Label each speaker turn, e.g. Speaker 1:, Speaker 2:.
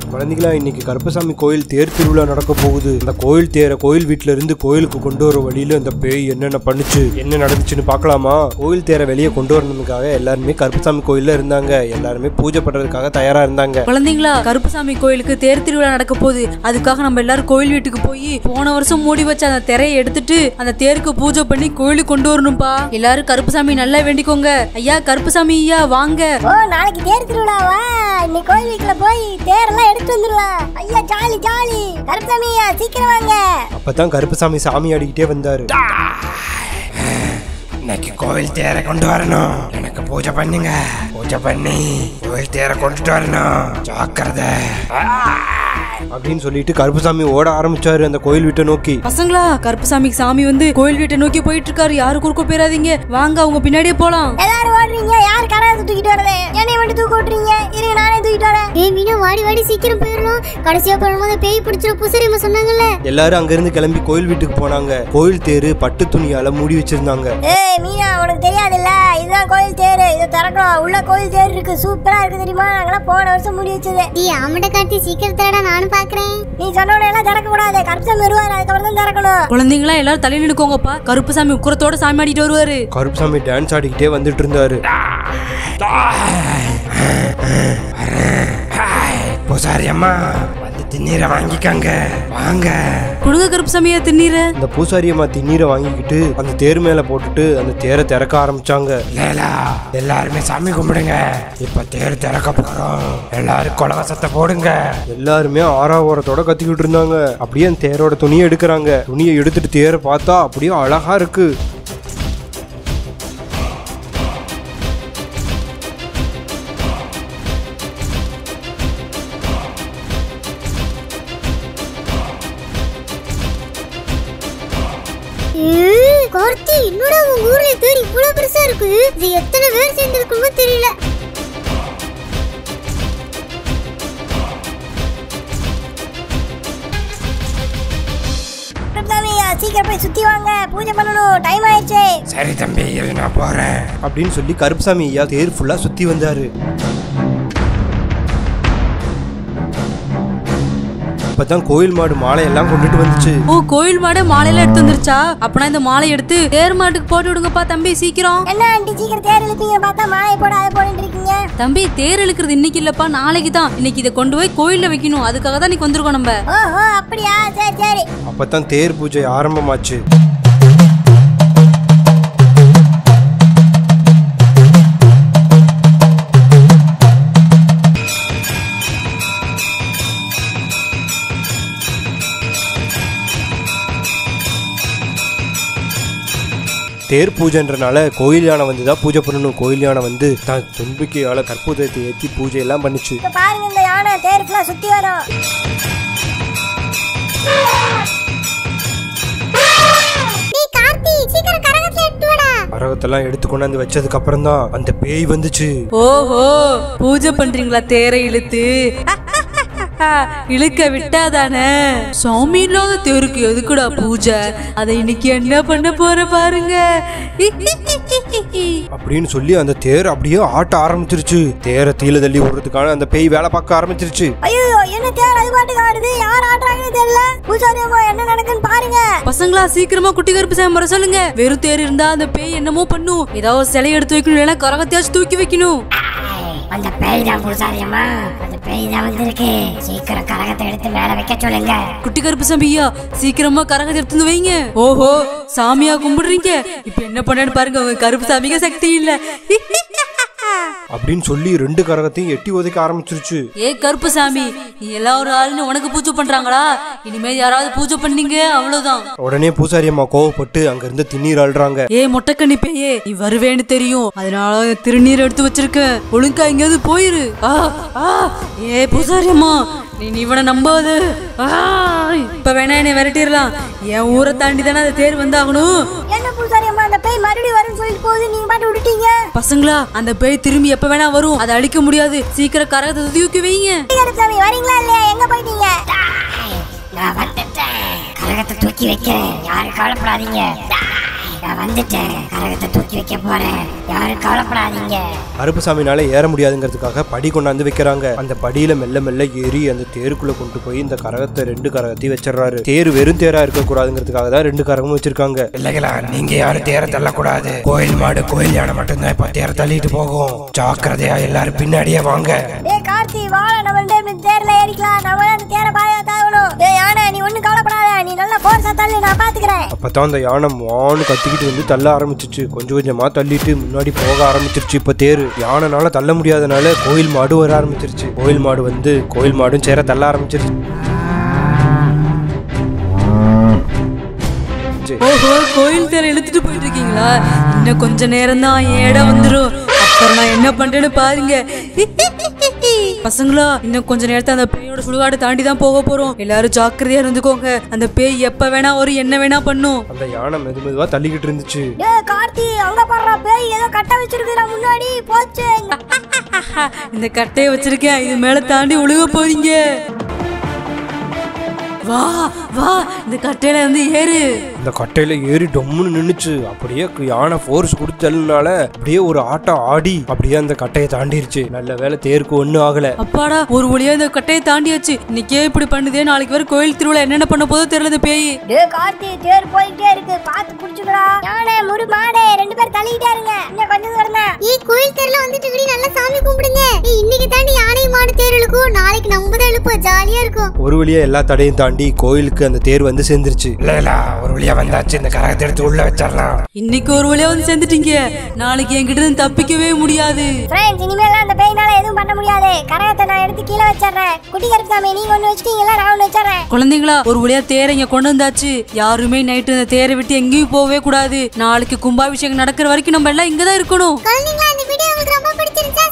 Speaker 1: குழந்தைங்களா இன்னைக்கு கருப்பசாமி கோயில் தேர் திருவிழா நடக்க போகுது அந்த கோயில் தேரை கோயில் வீட்ல இருந்து கோயிலுக்கு கொண்டு வர வழியில அந்த பேய் என்னென்ன பண்ணுச்சு என்ன நடந்துச்சுன்னு பார்க்கலாமா கோயில் தேரை வெளியே கொண்டு வரணுக்காக எல்லாருமே கருப்பசாமி கோயில்ல இருந்தாங்க எல்லாருமே பூஜை பண்றதுக்காக தயாரா இருந்தாங்க
Speaker 2: குழந்தைங்களா கருப்புசாமி கோயிலுக்கு தேர் திருவிழா நடக்க போகுது அதுக்காக நம்ம எல்லாரும் கோயில் வீட்டுக்கு போய் போன வருஷம் மூடி வச்ச அந்த திரையை எடுத்துட்டு அந்த தேருக்கு பூஜை பண்ணி கோயிலுக்கு கொண்டு வரணும்பா எல்லாரும் கருப்புசாமி நல்லா வேண்டிக்கோங்க ஐயா கருப்புசாமி ஐயா வாங்க
Speaker 3: ஓ நாளைக்கு தேர் திருவிழாவா இன்னைக்கு கோயில் வீட்டுல போய் தேரெல்லாம் எடுத்து வந்துடலாம் ஐயா ஜாலி ஜாலி கருப்பசாமி ஐயா சீக்கிரம் வாங்க
Speaker 1: அப்பதான் கருப்பசாமி சாமி ஆடிக்கிட்டே வந்தாரு
Speaker 4: இன்னைக்கு கோவில் தேரை கொண்டு வரணும் எனக்கு பூஜை பண்ணுங்க பூஜை பண்ணி கோவில் தேரை கொண்டுட்டு வரணும் ஜாக்கிரதை
Speaker 1: அப்படின்னு சொல்லிட்டு கருப்பசாமி ஓட ஆரம்பிச்சாரு அந்த கோயில் வீட்டை நோக்கி
Speaker 2: பசங்களா கருப்புசாமி சாமி வந்து கோயில் வீட்டை நோக்கி போயிட்டு இருக்காரு யாரு குறுக்க போயிடாதீங்க வாங்க அவங்க பின்னாடியே போலாம்
Speaker 3: எல்லாரும் ஓடுறீங்க யார் கரகத்தை தூக்கிட்டு வரது என்னைய மட்டும் தூக்க விட்டுறீங்க இருங்க நானே தூக்கிட்டு வரேன்
Speaker 5: ஏய் மீனா வாடி வாடி சீக்கிரம் போயிடணும் கடைசியா பண்ணும்போது பேய் பிடிச்சிட பூசரிமா சொன்னாங்கல்ல
Speaker 1: எல்லாரும் அங்கிருந்து கிளம்பி கோயில் வீட்டுக்கு போனாங்க கோயில் தேரு பட்டு துணியால மூடி வச்சிருந்தாங்க
Speaker 3: ஏய் மீனா உனக்கு தெரியாதுல்ல இதுதான் கோயில் தேர் இதை திறக்கணும் உள்ள கோயில் தேர் இருக்கு சூப்பரா இருக்கு தெரியுமா நாங்களாம் போன வருஷம் முடி வச்சது
Speaker 5: டீ ஆமட்ட காட்டி சீக்கிரம் தரடா நானும் பாக்குறேன்
Speaker 3: நீ சொன்னோட எல்லாம் திறக்க கூடாது கருப்பசாமி வருவார் அதுக்கப்புறம் தான் திறக்கணும்
Speaker 2: குழந்தைங்களா எல்லாரும் தள்ளி நினைக்கோங்கப்பா கருப்புசாமி உக்கரத்தோட சாமி ஆடிட்டு வருவாரு
Speaker 1: கருப்பசாமி டான்ஸ் ஆடிக்கிட்டே வந்துட்டு இருந்தாரு
Speaker 4: பூசாரி அம்மா வந்து திண்ணீரை வாங்கிக்கங்க வாங்க
Speaker 2: கொடுங்க கருப்புசாமியா திண்ணீர
Speaker 1: அந்த பூசாரியம்மா திண்ணீரை வாங்கிக்கிட்டு அந்த தேர் மேல போட்டுட்டு அந்த தேரை திறக்க ஆரம்பிச்சாங்க
Speaker 4: லேலா எல்லாருமே சாமி கும்பிடுங்க இப்ப தேர் திறக்க போறோம் எல்லாரும் கொலவசத்தை போடுங்க
Speaker 1: எல்லாருமே ஆறாவோரத்தோட கத்திக்கிட்டு இருந்தாங்க அப்படியே அந்த தேரோட துணியை எடுக்கிறாங்க துணியை எடுத்துட்டு தேரை பார்த்தா அப்படியே அழகா இருக்கு
Speaker 5: ஏய், கார்த்தி என்னடா உங்க ஊர்ல தேடி இவ்வளவு பெருசா இருக்கு இது எத்தனை பேர் சேர்ந்திருக்குமோ தெரியல
Speaker 3: கருப்பசாமி ஐயா சீக்கிரம் போய் சுத்தி வாங்க பூஜை பண்ணணும் டைம் ஆயிடுச்சு
Speaker 4: சரி தம்பி இரு நான் போறேன்
Speaker 1: அப்படின்னு சொல்லி கருப்பசாமி ஐயா தேர் ஃபுல்லா சுத்தி வந்தாரு அப்பதான் கோயில் மாடு மாலையெல்லாம் கொண்டுட்டு வந்துச்சு
Speaker 2: ஓ கோயில் மாடு மாலையெல்லாம் எடுத்து வந்துருச்சா அப்பனா இந்த மாலை எடுத்து தேர் மாட்டுக்கு போட்டு விடுங்கப்பா தம்பி சீக்கிரம்
Speaker 3: என்ன ஆண்டி சீக்கிரம் தேர் இழுப்பீங்க பார்த்தா மாலை போட அதை போட்டு இருக்கீங்க
Speaker 2: தம்பி தேர் இழுக்கிறது இன்னைக்கு இல்லப்பா நாளைக்கு தான் இன்னைக்கு இதை கொண்டு போய் கோயில்ல வைக்கணும் அதுக்காக தான் நீ வந்திருக்கோம் நம்ம
Speaker 3: ஓஹோ அப்படியா சரி சரி
Speaker 1: அப்பதான் தேர் பூஜை ஆரம்பமாச்சு தேர் பூஜைன்றனால கோயில் யானை வந்து தான் பூஜை பண்ணணும் கோயில் யானை வந்து தான் தும்பிக்கையால கற்பூரத்தை ஏற்றி பூஜை எல்லாம் பண்ணுச்சு
Speaker 3: இப்ப பாருங்க இந்த யானை தேர் ஃபுல்லா சுத்தி வரும்
Speaker 5: டேய் கார்த்தி சீக்கிரம் கரகத்துல எடுத்து வாடா
Speaker 1: அரகத்தெல்லாம் எடுத்து கொண்டாந்து வச்சதுக்கு அப்புறம் தான் அந்த பேய் வந்துச்சு
Speaker 2: ஓஹோ பூஜை பண்றீங்களா தேரை இழுத்து இழுக்க விட்டாதானே சாமி இல்லாத தேருக்கு எதுக்குடா பூஜை அதை இன்னைக்கு என்ன பண்ண போற பாருங்க
Speaker 1: அப்படின்னு சொல்லி அந்த தேர் அப்படியே ஆட்ட ஆரம்பிச்சிருச்சு தேரை தீல தள்ளி விடுறதுக்கான அந்த பேய் வேலை பார்க்க ஆரம்பிச்சிருச்சு
Speaker 3: ஐயோ என்ன தேர் அது பாட்டுக்கு ஆடுது யார் ஆடுறாங்கன்னு தெரியல பூசாரி அம்மா என்ன நடக்குன்னு பாருங்க
Speaker 2: பசங்களா சீக்கிரமா குட்டி கருப்பு சாமி வர சொல்லுங்க வெறும் தேர் இருந்தா அந்த பேய் என்னமோ பண்ணும் ஏதாவது சிலை எடுத்து வைக்கணும் இல்லைன்னா கரகத்தையாச்சும் தூக்கி வைக்கணும்
Speaker 6: அந்த பேய் தான் பூசாரியம்மா அந்த பேய் தான் வந்திருக்கு சீக்கிரம் கரகத்தை எடுத்து மேல வைக்க சொல்லுங்க
Speaker 2: குட்டி கருப்பு சாமியா சீக்கிரமா கரகத்தை எடுத்து வந்து வைங்க ஓஹோ சாமியா கும்பிடுறீங்க இப்ப என்ன பண்ணான்னு பாருங்க உங்க கருப்பு சாமிக்கு சக்தி இல்ல
Speaker 1: அப்படின்னு சொல்லி ரெண்டு கரகத்தையும் எட்டி உதைக்க ஆரம்பிச்சிருச்சு
Speaker 2: ஏ கருப்பு சாமி நீ எல்லா ஒரு ஆளுன்னு உனக்கு பூஜை பண்றாங்களா இனிமே யாராவது பூஜை பண்ணீங்க அவ்வளவுதான்
Speaker 1: உடனே பூசாரி அம்மா கோவப்பட்டு அங்க இருந்து திண்ணீர் அழுறாங்க
Speaker 2: ஏ மொட்டைக்கண்ணி பேயே நீ வருவேன்னு தெரியும் அதனால திருநீர் எடுத்து வச்சிருக்க ஒழுங்கா எங்கேயாவது போயிரு ஆ ஆ ஏ பூசாரி அம்மா நீ நீ இவனை நம்பாத ஆ, இப்ப வேணா என்னை விரட்டிடலாம் என் ஊரை தாண்டி தானே அந்த தேர் வந்தாகணும்
Speaker 3: என்ன பூசாரி அம்மா அந்த பேய் மறுபடியும் வரும்னு சொல்லிட்டு போகுது நீங்க பாட்டு விட்டுட்டீங்க
Speaker 2: பசங்களா அந்த பேய் திரும்பி எப்ப வேணா வரும் அதை அழிக்க முடியாது சீக்கிரம் கரகத்தை தூக்கி வைங்க
Speaker 3: கருப்பசாமி வரீங்களா இல்லையா எங்க போயிட்டீங்க
Speaker 6: நான் வந்துட்டேன் கரகத்தை தூக்கி வைக்கிறேன் யாரும் கவலைப்படாதீங்க நான் வந்துட்டேன் கரகத்தை தூக்கி வைக்க போறேன் யாரும் கவலைப்படாதீங்க
Speaker 1: கருப்புசாமினால ஏற முடியாதுங்கிறதுக்காக படி கொண்டாந்து வைக்கிறாங்க அந்த படியில மெல்ல மெல்ல ஏறி அந்த தேருக்குள்ள கொண்டு போய் இந்த கரகத்தை ரெண்டு கரகத்தையும் வச்சிடுறாரு தேர் வெறும் தேரா இருக்க கூடாதுங்கிறதுக்காக தான் ரெண்டு கரகமும் வச்சிருக்காங்க
Speaker 4: இல்லைங்களா நீங்க யாரும் தேர தள்ளக்கூடாது கோயில் மாடு கோயில் யானை மட்டும்தான் இப்ப தேர தள்ளிட்டு போகும் ஜாக்கிரதையா எல்லாரும் பின்னாடியே வாங்க
Speaker 3: டேய் கார்த்தி வாழ நம்ம ரெண்டு பேரும் தேர்ல ஏறிக்கலாம் நம்ம அந்த தேர பாதுகாத்தாகணும் டேய் யானை நீ ஒண்ணும் கவலைப்படாத நீ நல்லா போர்ஸா தள்ளி நான் பாத்துக்கிறேன்
Speaker 1: அப்பதான் அந்த யானை வான்னு கத்திக்கிட்டு வந்து தள்ள ஆரம்பிச்சிச்சு கொஞ்சம் கொஞ்சமா தள்ளிட்டு முன்னாடி போக ஆரம்பிச்சிருச்சு இப்ப தேரு யானைனால தள்ள முடியாதனால கோயில் மாடு வர ஆரம்பிச்சிருச்சு கோயில் மாடு வந்து கோயில் மாடும் சேர தள்ள ஆரம்பிச்சிருச்சு
Speaker 2: ஓஹோ கோயில் தேரை இழுத்துட்டு போயிட்டு இருக்கீங்களா இன்னும் கொஞ்ச நேரம் தான் இடம் வந்துரும் அப்புறம் நான் என்ன பண்றேன்னு பாருங்க பசங்களா இன்னும் கொஞ்ச நேரத்தை அந்த பேயோட சுடுகாடு தாண்டி தான் போக போறோம் எல்லாரும் ஜாக்கிரதையா இருந்துக்கோங்க அந்த பேய் எப்ப வேணா ஒரு என்ன வேணா பண்ணும்
Speaker 1: அந்த யானை மெது மெதுவா தள்ளிக்கிட்டு இருந்துச்சு
Speaker 3: டேய் கார்த்தி அங்க பாடுறா பேய் ஏதோ கட்ட வச்சிருக்குடா முன்னாடி போச்சு
Speaker 2: இந்த கட்டையை வச்சிருக்கேன் இது மேல தாண்டி உழுக போறீங்க வா வா இந்த கட்டையில வந்து ஏறு
Speaker 1: இந்த கட்டையில ஏறி டொம்முன்னு நின்னுச்சு அப்படியே கு- யானை ஃபோர்ஸ் கொடுத்ததுனால அப்படியே ஒரு ஆட்டம் ஆடி அப்படியே அந்த கட்டையை தாண்டிருச்சு நல்ல வேளை தேருக்கு ஒண்ணும் ஆகல
Speaker 2: அப்பாடா ஒரு வழியா இந்த கட்டையை தாண்டியாச்சு இன்னைக்கே இப்படி பண்ணுதே நாளைக்கு வர கோயில் திருவிழா என்னென்ன பண்ண போதோ தெரியல இந்த பேய்
Speaker 3: டேய் கார்த்தி தேர் போயிட்டே இருக்கு பாத்து புடிச்சுக்கடா யானை முடு மாடு ரெண்டு பேரும் தள்ளிக்கிட்டே இருங்க இன்னும் கொஞ்சம் தூரம் தான்
Speaker 5: ஏய் கோயில் தெருல வந்துட்டு இருக்கடி நல்லா சாமி கும்பிடுங்க ஏய் இன்னைக்கு தாண்டி யானை மாடு தேர் இழுக்கும் நாளைக்கு நம்ம தான் இழுப்போம் ஜாலியா இருக்கும்
Speaker 1: ஒரு வழியா எல்லா தடையும் தாண்டி கோயிலுக்கு அந்த தேர் வந்து சேர்ந்துருச்சு
Speaker 4: இல்லைங்களா ஒரு வழியா வந்தாச்சு இந்த கரகத்தை எடுத்து உள்ள வச்சிடலாம்
Speaker 2: இன்னைக்கு ஒரு வழியா வந்து சேர்ந்துட்டீங்க நாளைக்கு என்கிட்ட இருந்து தப்பிக்கவே முடியாது
Speaker 3: ஃப்ரெண்ட்ஸ் இனிமேல் அந்த பேய்னால எதுவும் பண்ண முடியாது கரகத்தை நான் எடுத்து கீழே வச்சிடுறேன் குட்டி கருப்புசாமி நீங்க ஒண்ணு வச்சிட்டீங்களா நான் ஒண்ணு வச்சிடுறேன்
Speaker 2: குழந்தைங்களா ஒரு வழியா தேரை இங்க கொண்டு வந்தாச்சு யாருமே நைட்டு இந்த தேரை விட்டு எங்கேயும் போகவே கூடாது நாளைக்கு கும்பாபிஷேகம் நடக்கிற வரைக்கும் நம்ம எல்லாம் இங்கதான் இருக்கணும்
Speaker 5: குழந்தைங்களா இந்த வீடியோ உங்களுக்கு ரொம்ப பிடிச்சிருந்தா